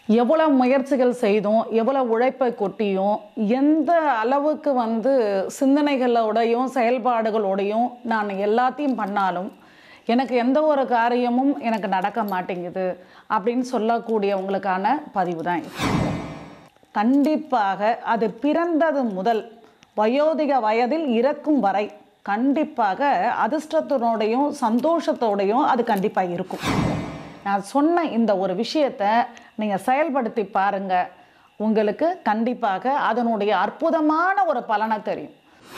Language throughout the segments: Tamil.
எவ்வளோ முயற்சிகள் செய்தும் எவ்வளோ உழைப்பை கொட்டியும் எந்த அளவுக்கு வந்து சிந்தனைகளோடையும் செயல்பாடுகளோடையும் நான் எல்லாத்தையும் பண்ணாலும் எனக்கு எந்த ஒரு காரியமும் எனக்கு நடக்க மாட்டேங்குது அப்படின்னு சொல்லக்கூடியவங்களுக்கான பதிவு தான் இது கண்டிப்பாக அது பிறந்தது முதல் வயோதிக வயதில் இறக்கும் வரை கண்டிப்பாக அதிர்ஷ்டத்தினோடையும் சந்தோஷத்தோடையும் அது கண்டிப்பாக இருக்கும் நான் சொன்ன இந்த ஒரு விஷயத்தை நீங்கள் செயல்படுத்தி பாருங்க உங்களுக்கு கண்டிப்பாக அதனுடைய அற்புதமான ஒரு பலனை தெரியும்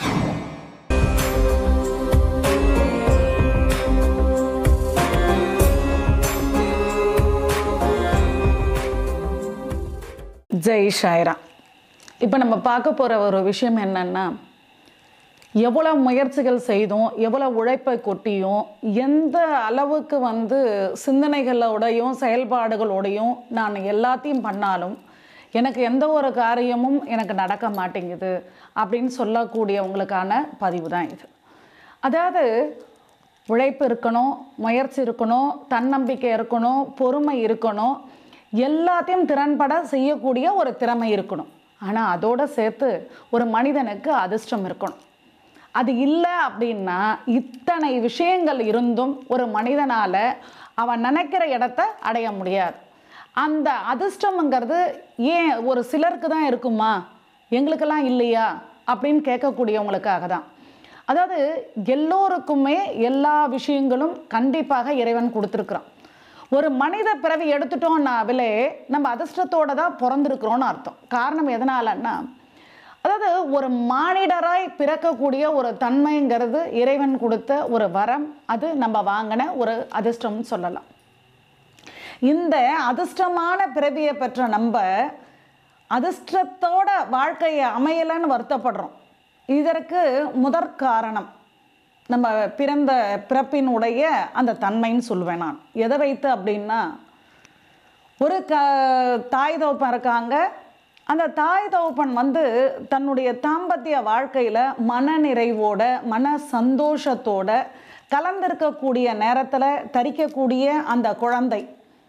ஜெய் ஷாய்ரா இப்போ நம்ம பார்க்க போகிற ஒரு விஷயம் என்னன்னா எவ்வளோ முயற்சிகள் செய்தும் எவ்வளோ உழைப்பை கொட்டியும் எந்த அளவுக்கு வந்து சிந்தனைகளோடையும் செயல்பாடுகளோடையும் நான் எல்லாத்தையும் பண்ணாலும் எனக்கு எந்த ஒரு காரியமும் எனக்கு நடக்க மாட்டேங்குது அப்படின்னு சொல்லக்கூடியவங்களுக்கான பதிவு தான் இது அதாவது உழைப்பு இருக்கணும் முயற்சி இருக்கணும் தன்னம்பிக்கை இருக்கணும் பொறுமை இருக்கணும் எல்லாத்தையும் திறன்பட செய்யக்கூடிய ஒரு திறமை இருக்கணும் ஆனால் அதோடு சேர்த்து ஒரு மனிதனுக்கு அதிர்ஷ்டம் இருக்கணும் அது இல்லை அப்படின்னா இத்தனை விஷயங்கள் இருந்தும் ஒரு மனிதனால் அவன் நினைக்கிற இடத்த அடைய முடியாது அந்த அதிர்ஷ்டம்ங்கிறது ஏன் ஒரு சிலருக்கு தான் இருக்குமா எங்களுக்கெல்லாம் இல்லையா அப்படின்னு கேட்கக்கூடியவங்களுக்காக தான் அதாவது எல்லோருக்குமே எல்லா விஷயங்களும் கண்டிப்பாக இறைவன் கொடுத்துருக்குறான் ஒரு மனித பிறவி எடுத்துட்டோம்னாவிலே நம்ம அதிர்ஷ்டத்தோட தான் பிறந்திருக்கிறோன்னு அர்த்தம் காரணம் எதனாலன்னா அதாவது ஒரு மானிடராய் பிறக்கக்கூடிய ஒரு தன்மைங்கிறது இறைவன் கொடுத்த ஒரு வரம் அது நம்ம வாங்கின ஒரு அதிர்ஷ்டம்னு சொல்லலாம் இந்த அதிர்ஷ்டமான பிறவியை பெற்ற நம்ம அதிர்ஷ்டத்தோட வாழ்க்கையை அமையலைன்னு வருத்தப்படுறோம் இதற்கு முதற் காரணம் நம்ம பிறந்த பிறப்பினுடைய அந்த தன்மைன்னு சொல்லுவேன் நான் எதை வைத்து அப்படின்னா ஒரு க தாய் தகப்பன் இருக்காங்க அந்த தாய் தகப்பன் வந்து தன்னுடைய தாம்பத்திய வாழ்க்கையில் மன நிறைவோட மன சந்தோஷத்தோட கலந்திருக்கக்கூடிய நேரத்தில் தரிக்கக்கூடிய அந்த குழந்தை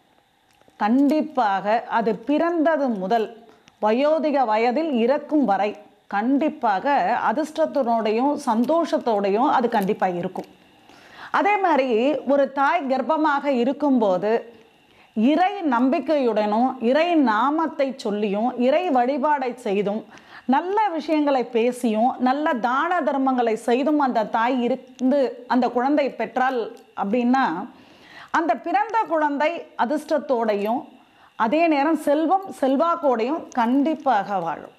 கண்டிப்பாக அது பிறந்தது முதல் வயோதிக வயதில் இறக்கும் வரை கண்டிப்பாக அதிர்ஷ்டத்தினோடையும் சந்தோஷத்தோடையும் அது கண்டிப்பாக இருக்கும் அதே மாதிரி ஒரு தாய் கர்ப்பமாக இருக்கும்போது இறை நம்பிக்கையுடனும் இறை நாமத்தை சொல்லியும் இறை வழிபாடை செய்தும் நல்ல விஷயங்களை பேசியும் நல்ல தான தர்மங்களை செய்தும் அந்த தாய் இருந்து அந்த குழந்தை பெற்றால் அப்படின்னா அந்த பிறந்த குழந்தை அதிர்ஷ்டத்தோடையும் அதே நேரம் செல்வம் செல்வாக்கோடையும் கண்டிப்பாக வாழும்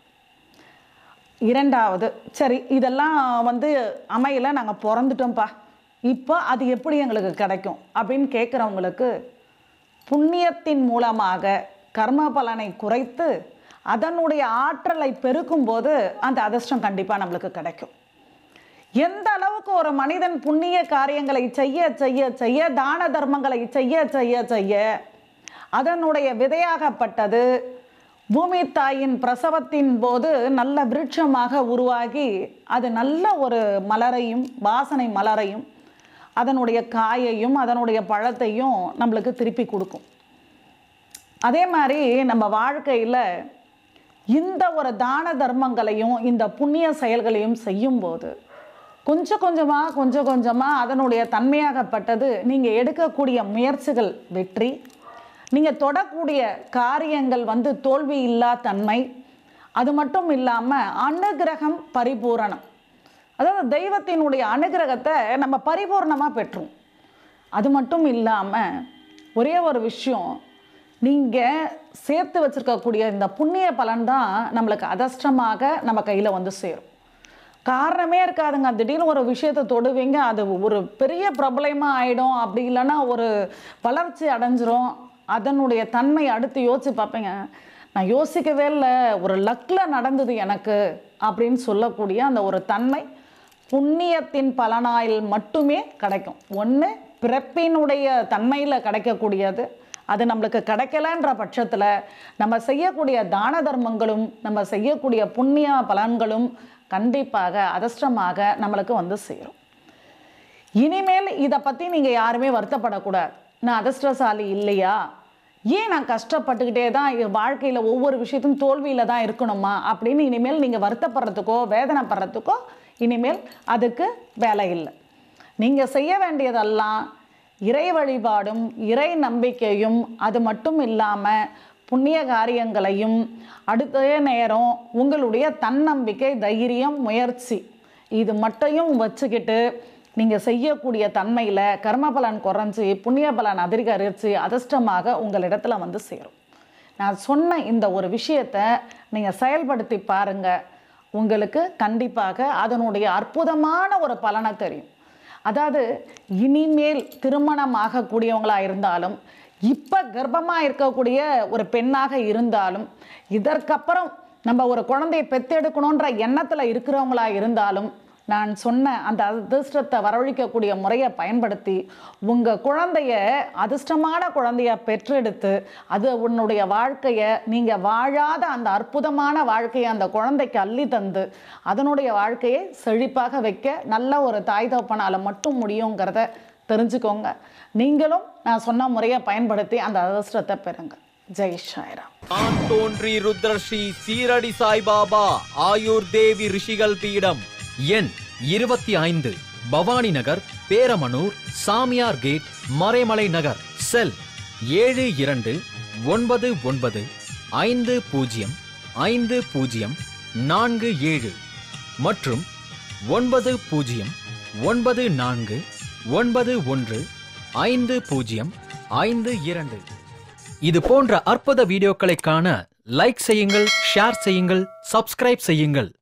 இரண்டாவது சரி இதெல்லாம் வந்து அமையல நாங்கள் பிறந்துட்டோம்ப்பா இப்போ அது எப்படி எங்களுக்கு கிடைக்கும் அப்படின்னு கேட்குறவங்களுக்கு புண்ணியத்தின் மூலமாக கர்ம பலனை குறைத்து அதனுடைய ஆற்றலை பெருக்கும்போது அந்த அதிர்ஷ்டம் கண்டிப்பாக நம்மளுக்கு கிடைக்கும் எந்த அளவுக்கு ஒரு மனிதன் புண்ணிய காரியங்களை செய்ய செய்ய செய்ய தான தர்மங்களை செய்ய செய்ய செய்ய அதனுடைய விதையாகப்பட்டது பூமி தாயின் பிரசவத்தின் போது நல்ல விருட்சமாக உருவாகி அது நல்ல ஒரு மலரையும் வாசனை மலரையும் அதனுடைய காயையும் அதனுடைய பழத்தையும் நம்மளுக்கு திருப்பி கொடுக்கும் அதே மாதிரி நம்ம வாழ்க்கையில் இந்த ஒரு தான தர்மங்களையும் இந்த புண்ணிய செயல்களையும் செய்யும்போது கொஞ்சம் கொஞ்சமாக கொஞ்சம் கொஞ்சமாக அதனுடைய தன்மையாகப்பட்டது நீங்கள் எடுக்கக்கூடிய முயற்சிகள் வெற்றி நீங்கள் தொடக்கூடிய காரியங்கள் வந்து தோல்வி இல்லா தன்மை அது மட்டும் இல்லாமல் அனுகிரகம் பரிபூரணம் அதாவது தெய்வத்தினுடைய அனுகிரகத்தை நம்ம பரிபூர்ணமாக பெற்றோம் அது மட்டும் இல்லாமல் ஒரே ஒரு விஷயம் நீங்கள் சேர்த்து வச்சுருக்கக்கூடிய இந்த புண்ணிய பலன் தான் நம்மளுக்கு அதிர்ஷ்டமாக நம்ம கையில் வந்து சேரும் காரணமே இருக்காதுங்க திடீர்னு ஒரு விஷயத்தை தொடுவீங்க அது ஒரு பெரிய பிரபலமாக ஆகிடும் அப்படி இல்லைன்னா ஒரு வளர்ச்சி அடைஞ்சிரும் அதனுடைய தன்மை அடுத்து யோசிச்சு பார்ப்பேங்க நான் யோசிக்கவே இல்லை ஒரு லக்கில் நடந்தது எனக்கு அப்படின்னு சொல்லக்கூடிய அந்த ஒரு தன்மை புண்ணியத்தின் பலனாயில் மட்டுமே கிடைக்கும் ஒன்று பிறப்பினுடைய தன்மையில் கிடைக்கக்கூடியது அது நம்மளுக்கு கிடைக்கலன்ற பட்சத்தில் நம்ம செய்யக்கூடிய தான தர்மங்களும் நம்ம செய்யக்கூடிய புண்ணிய பலன்களும் கண்டிப்பாக அதிர்ஷ்டமாக நம்மளுக்கு வந்து சேரும் இனிமேல் இதை பற்றி நீங்கள் யாருமே வருத்தப்படக்கூடாது நான் அதிர்ஷ்டசாலி இல்லையா ஏன் நான் கஷ்டப்பட்டுக்கிட்டே தான் வாழ்க்கையில் ஒவ்வொரு விஷயத்தையும் தோல்வியில் தான் இருக்கணுமா அப்படின்னு இனிமேல் நீங்கள் வருத்தப்படுறதுக்கோ வேதனைப்படுறதுக்கோ இனிமேல் அதுக்கு வேலை இல்லை நீங்கள் செய்ய வேண்டியதெல்லாம் இறை வழிபாடும் இறை நம்பிக்கையும் அது மட்டும் இல்லாமல் புண்ணிய காரியங்களையும் அடுத்த நேரம் உங்களுடைய தன்னம்பிக்கை தைரியம் முயற்சி இது மட்டும் வச்சுக்கிட்டு நீங்கள் செய்யக்கூடிய தன்மையில் கர்ம பலன் குறைஞ்சி புண்ணிய பலன் அதிகரித்து அதிர்ஷ்டமாக உங்களிடத்துல வந்து சேரும் நான் சொன்ன இந்த ஒரு விஷயத்தை நீங்கள் செயல்படுத்தி பாருங்கள் உங்களுக்கு கண்டிப்பாக அதனுடைய அற்புதமான ஒரு பலனை தெரியும் அதாவது இனிமேல் திருமணம் ஆகக்கூடியவங்களாக இருந்தாலும் இப்போ கர்ப்பமாக இருக்கக்கூடிய ஒரு பெண்ணாக இருந்தாலும் இதற்கப்புறம் நம்ம ஒரு குழந்தையை பெத்தெடுக்கணுன்ற எண்ணத்தில் இருக்கிறவங்களா இருந்தாலும் நான் சொன்ன அந்த அதிர்ஷ்டத்தை வரவழைக்கக்கூடிய முறையை பயன்படுத்தி உங்கள் குழந்தைய அதிர்ஷ்டமான குழந்தைய பெற்றெடுத்து அது உன்னுடைய வாழ்க்கையை நீங்கள் வாழாத அந்த அற்புதமான வாழ்க்கையை அந்த குழந்தைக்கு அள்ளி தந்து அதனுடைய வாழ்க்கையை செழிப்பாக வைக்க நல்ல ஒரு தாய் தகப்பனால் மட்டும் முடியுங்கிறத தெரிஞ்சுக்கோங்க நீங்களும் நான் சொன்ன முறையை பயன்படுத்தி அந்த அதிர்ஷ்டத்தை பெறுங்க ஜெய் ஷாய்ராம் தான் தோன்றி ருத்ரஸ்ரீ சீரடி சாய்பாபா ஆயுர் தேவி ரிஷிகள் பீடம் எண் இருபத்தி ஐந்து பவானி நகர் பேரமனூர் சாமியார் கேட் மறைமலை நகர் செல் ஏழு இரண்டு ஒன்பது ஒன்பது ஐந்து பூஜ்ஜியம் ஐந்து பூஜ்ஜியம் நான்கு ஏழு மற்றும் ஒன்பது பூஜ்ஜியம் ஒன்பது நான்கு ஒன்பது ஒன்று ஐந்து பூஜ்ஜியம் ஐந்து இரண்டு இது போன்ற அற்புத வீடியோக்களை காண லைக் செய்யுங்கள் ஷேர் செய்யுங்கள் சப்ஸ்கிரைப் செய்யுங்கள்